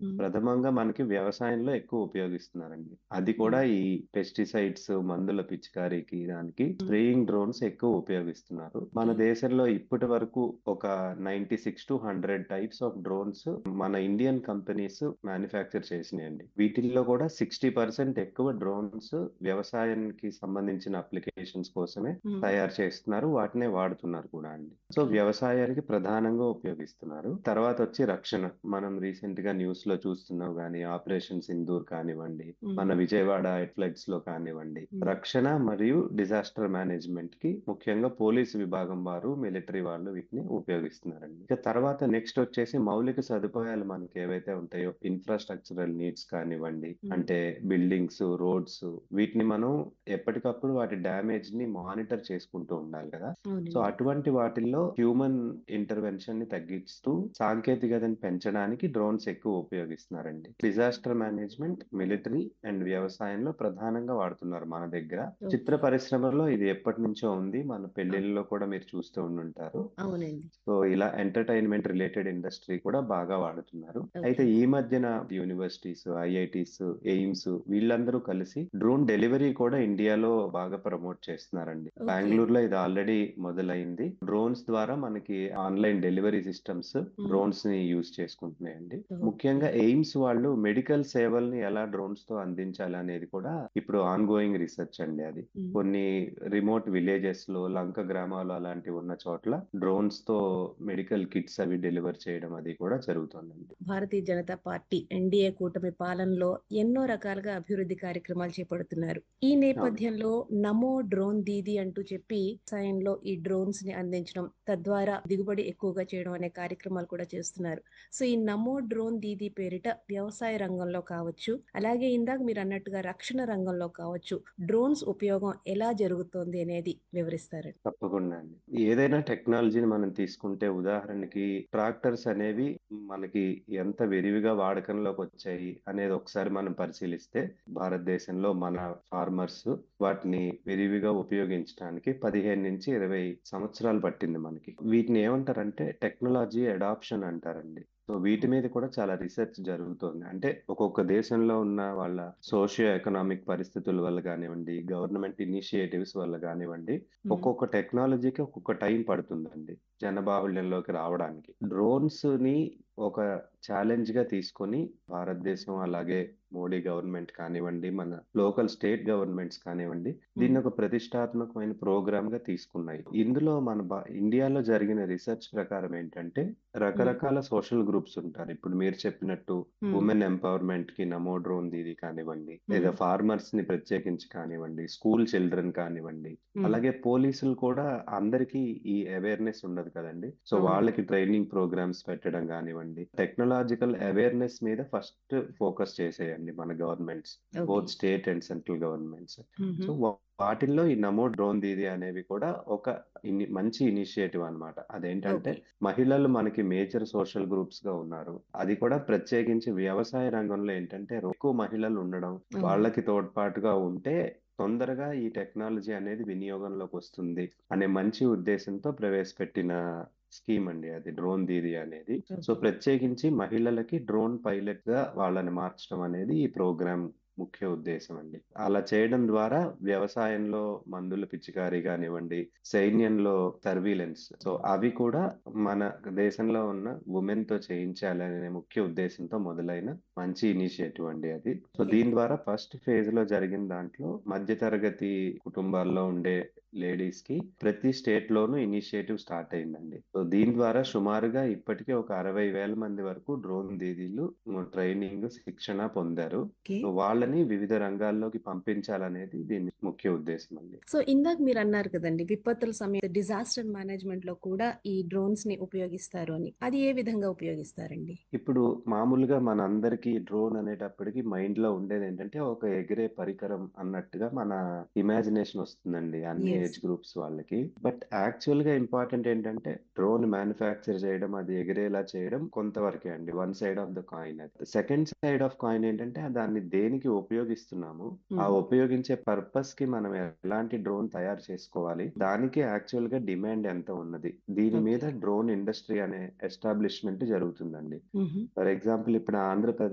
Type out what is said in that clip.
హ్మ్. ప్రథమంగా మనకి వ్యవసాయంలో ఎక్కువ ఉపయోగిస్తున్నారండి. అది కూడా హ్మ్. ఈ పెస్టిసైడ్స్ మందుల పిచికారీకి దానికి హ్మ్. స్ప్రేయింగ్ డ్రోన్స్ ఎక్కువ ఉపయోగిస్తున్నారు. మన ఓకే. దేశంలో ఇప్పటి వరకు ఒక 96-100 టైప్స్ ఆఫ్ డ్రోన్స్ మన ఇండియన్ కంపెనీస్ మ్యానుఫ్యాక్చర్ చేసినాయండి. వీటిల్లో కూడా 60% ఎక్కువ డ్రోన్స్ వ్యవసాయానికి సంబంధించిన అప్లికేషన్స్ కోసమే హ్మ్. తయారు చేస్తున్నారు. వాటినే వాడుతున్నారు కూడా అండి. So okay. వ్యవసాయానికి ప్రధానంగా ఉపయోగిస్తున్నారు. తర్వాత వచ్చి రక్షణ. మనం రీసెంట్ గా న్యూస్ లో చూస్తున్నాం గానీ ఆపరేషన్ సింధూర్ కానివ్వండి, హ్మ్. మన విజయవాడ ఫ్లడ్స్ లో కానివ్వండి, హ్మ్. రక్షణ మరియు డిజాస్టర్ మేనేజ్మెంట్ కి ముఖ్యంగా పోలీసు విభాగం వారు, మిలిటరీ వాళ్ళు వీటిని ఉపయోగిస్తున్నారండి. ఇక తర్వాత నెక్స్ట్ వచ్చేసి మౌలిక సదుపాయాలు మనకి ఏవైతే ఉంటాయో ఇన్ఫ్రాస్ట్రక్చరల్ నీడ్స్ కానివ్వండి, హ్మ్. అంటే బిల్డింగ్స్, రోడ్స్ వీటిని మనం ఎప్పటికప్పుడు వాటి డ్యామేజ్ ని మానిటర్ చేసుకుంటూ ఉండాలి కదా! సో అవునండి. అటువంటి వాటిల్లో హ్యూమన్ ఇంటర్వెన్షన్ ని తగ్గిస్తూ సాంకేతికతను పెంచడానికి డ్రోన్స్ ఎక్కువ ఉపయోగిస్తున్నారండి. డిజాస్టర్ మేనేజ్మెంట్, మిలిటరీ అండ్ వ్యవసాయంలో ప్రధానంగా వాడుతున్నారు మన దగ్గర. చిత్ర ఓకే. పరిశ్రమలో ఇది ఎప్పటినుంచో ఉంది. మన ఆ! పెళ్ళిళ్ళలో కూడా మీరు చూస్తూ ఉండుంటారు. అవునండి. సో ఇలా ఎంటర్‌టైన్‌మెంట్ రిలేటెడ్ ఇండస్ట్రీ కూడా బాగా వాడుతున్నారు. అయితే ఓకే. ఈ మధ్యన యూనివర్సిటీస్, ఐఐటీస్, ఎయిమ్స్ వీళ్ళందరూ కలిసి డ్రోన్ డెలివరీ కూడా ఇండియాలో బాగా ప్రమోట్ చేస్తున్నారండి. ఓకే. బెంగుళూరులో ఇది ఆల్రెడీ మొదలైంది. డ్రోన్స్ ద్వారా మనకి ఆన్‌లైన్ డెలివరీ సిస్టమ్స్ హ్మ్. డ్రోన్స్‌ని యూజ్ చేసుకుంటున్నాయండి. ఓకే. ముఖ్యంగా ఎయిమ్స్ వాళ్ళు మెడికల్ సేవల్ని ఎలా డ్రోన్స్‌తో అందించాలనేది కూడా ఇప్పుడు ఆన్ గోయింగ్ రీసెర్చ్ అండి అది. హ్మ్. కొన్ని రిమోట్ విలేజెస్‌లో, లంక గ్రామాలు అలాంటివి ఉన్న చోట్ల డ్రోన్స్‌తో మెడికల్ కిట్స్ అవి డెలివర్ చేయడం అది కూడా జరుగుతోందండి. భారతీయ జనతా పార్టీ ఎన్డీఏ కూటమి పాలనలో ఎన్నో రకాలుగా అభివృద్ధి కార్యక్రమాలు చేపడుతున్నారు. ఈ అవును. నేపథ్యంలో నమో డ్రోన్ దీదీ అంటూ చెప్పి వ్యవసాయంలో ఈ డ్రోన్స్ ని అందించడం, తద్వారా దిగుబడి ఎక్కువగా చేయడం అనే కార్యక్రమాలు కూడా చేస్తున్నారు. సో ఈ నమో డ్రోన్ దీదీ పేరిట వ్యవసాయ రంగంలో కావచ్చు, అలాగే ఇందాక మీరు అన్నట్టుగా రక్షణ రంగంలో కావచ్చు, డ్రోన్స్ ఉపయోగం ఎలా జరుగుతోంది అనేది వివరిస్తారండి. తప్పకుండా అండి. ఏదైనా టెక్నాలజీని మనం తీసుకుంటే ఉదాహరణకి ట్రాక్టర్స్ అనేవి మనకి ఎంత విరివిగా వాడకంలోకి వచ్చాయి అనేది ఒకసారి మనం పరిశీలిస్తే భారతదేశంలో మన ఫార్మర్స్ వాటిని విరివిగా ఉపయోగించడానికి 15-20 సంవత్సరాలు పట్టింది మనకి. వీటిని ఏమంటారంటే టెక్నాలజీ అడాప్షన్ అంటారండి. సో వీటి మీద కూడా చాలా రీసెర్చ్ జరుగుతోంది. అంటే ఒక్కొక్క దేశంలో ఉన్న వాళ్ళ సోషియో ఎకనామిక్ పరిస్థితుల వల్ల కానివ్వండి, గవర్నమెంట్ ఇనిషియేటివ్స్ వల్ల కానివ్వండి, హ్మ్. ఒక్కొక్క టెక్నాలజీకి ఒక్కొక్క టైం పడుతుందండి జనబాహుళ్యంలోకి రావడానికి. డ్రోన్స్‌ని ఒక ఛాలెంజ్‌గా తీసుకొని భారతదేశం అలాగే మోడీ గవర్నమెంట్ కానివ్వండి, మన లోకల్ స్టేట్ గవర్నమెంట్స్ కానివ్వండి, దీన్ని హ్మ్. ఒక ప్రతిష్టాత్మకమైన ప్రోగ్రామ్‌గా తీసుకున్నాయి. ఇందులో మన బ ఇండియాలో జరిగిన రీసెర్చ్ ప్రకారం ఏంటంటే హ్మ్. రకరకాల సోషల్ గ్రూప్స్ ఉంటారు. ఇప్పుడు మీరు చెప్పినట్టు హ్మ్. వుమెన్ ఎంపవర్‌మెంట్‌కి నమో డ్రోన్ దీదీ కానివ్వండి, లేదా హ్మ్. ఫార్మర్స్‌ని ప్రత్యేకించి కానివ్వండి, స్కూల్ చిల్డ్రన్ కానివ్వండి, హ్మ్. అలాగే పోలీసులు కూడా అందరికీ ఈ అవేర్‌నెస్ ఉండదు కదండీ! సో అవును. వాళ్ళకి ట్రైనింగ్ ప్రోగ్రామ్స్ పెట్టడం కానివ్వండి, టెక్నాలాజికల్ అవేర్‌నెస్ మీద ఫస్ట్ ఫోకస్ చేసాయండి మన governments. Okay. Both state and central governments. హుహు. సో వా వాటిల్లో ఈ నమో డ్రోన్ దీదీ అనేవి కూడా ఒక ఇని మంచి ఇనిషియేటివ్ అన్నమాట. అదేంటంటే ఓకే. మహిళలు మనకి మేజర్ సోషల్ గ్రూప్స్‌గా ఉన్నారు. అది కూడా ప్రత్యేకించి వ్యవసాయ రంగంలో ఏంటంటే ఎక్కువ మహిళలు ఉండడం, అవును. వాళ్ళకి తోడ్పాటుగా ఉంటే తొందరగా ఈ టెక్నాలజీ అనేది వినియోగంలోకి వస్తుంది అనే మంచి ఉద్దేశంతో ప్రవేశపెట్టిన స్కీమ్ అండి అది డ్రోన్ దీదీ అనేది. So okay. ప్రత్యేకించి మహిళలకి డ్రోన్ పైలట్‌గా వాళ్ళని మార్చడం అనేది ఈ ప్రోగ్రామ్ ముఖ్య ఉద్దేశం అండి. అలా చేయడం ద్వారా వ్యవసాయంలో మందుల పిచికారీ కానివ్వండి, సైన్యంలో సర్వీలెన్స్ సో అవి కూడా మన దేశంలో ఉన్న వుమెన్‌తో చేయించాలనే ముఖ్య ఉద్దేశంతో మొదలైన మంచి ఇనిషియేటివ్ అండి అది. So okay. దీని ద్వారా ఫస్ట్ ఫేజ్‌లో జరిగిన దాంట్లో మధ్య తరగతి కుటుంబాల్లో ఉండే లేడీస్‌కి ప్రతి స్టేట్‌లోనూ ఇనిషియేటివ్ స్టార్ట్ అయిందండి. సో దీని ద్వారా సుమారుగా ఇప్పటికే ఒక 60,000 మంది వరకు డ్రోన్ దీదీలు ట్రైనింగ్, శిక్షణ పొందారు. ఓకే. సో వాళ్ళని వివిధ రంగాల్లోకి పంపించాలనేది దీని ముఖ్య ఉద్దేశం అండి. సో ఇందాక మీరు అన్నారు కదండీ! విపత్తుల సమయం డిజాస్టర్ మేనేజ్మెంట్‌లో కూడా ఈ డ్రోన్స్‌ని ఉపయోగిస్తారు అని. అది ఏ విధంగా ఉపయోగిస్తారండి? ఇప్పుడు మామూలుగా మనందరికీ డ్రోన్ అనేటప్పటికి మైండ్‌లో ఉండేదేంటంటే ఒక ఎగిరే పరికరం అన్నట్టుగా మన ఇమాజినేషన్ వస్తుందండి అన్ని యెస్. ఏజ్ గ్రూప్స్ వాళ్ళకి. బట్ యాక్చువల్‌గా ఇంపార్టెంట్ ఏంటంటే డ్రోన్ మ్యానుఫ్యాక్చర్ చేయడం, అది ఎగిరేలా చేయడం కొంతవరకే అండి. One side of the coin అది. సెకండ్ సైడ్ ఆఫ్ కాయిన్ ఏంటంటే దాన్ని దేనికి ఉపయోగిస్తున్నాము, ఆ హ్మ్. ఉపయోగించే పర్పస్‌కి మనం ఎలాంటి డ్రోన్ తయారు చేసుకోవాలి, దానికి యాక్చువల్‌గా డిమాండ్ ఎంత ఉన్నది. దీని ఓకే. మీద డ్రోన్ ఇండస్ట్రీ అనే ఎస్టాబ్లిష్‌మెంట్ జరుగుతుందండి. హుహు. ఫర్ ఎగ్జాంపుల్ ఇప్పుడు ఆంధ్రప్రదేశ్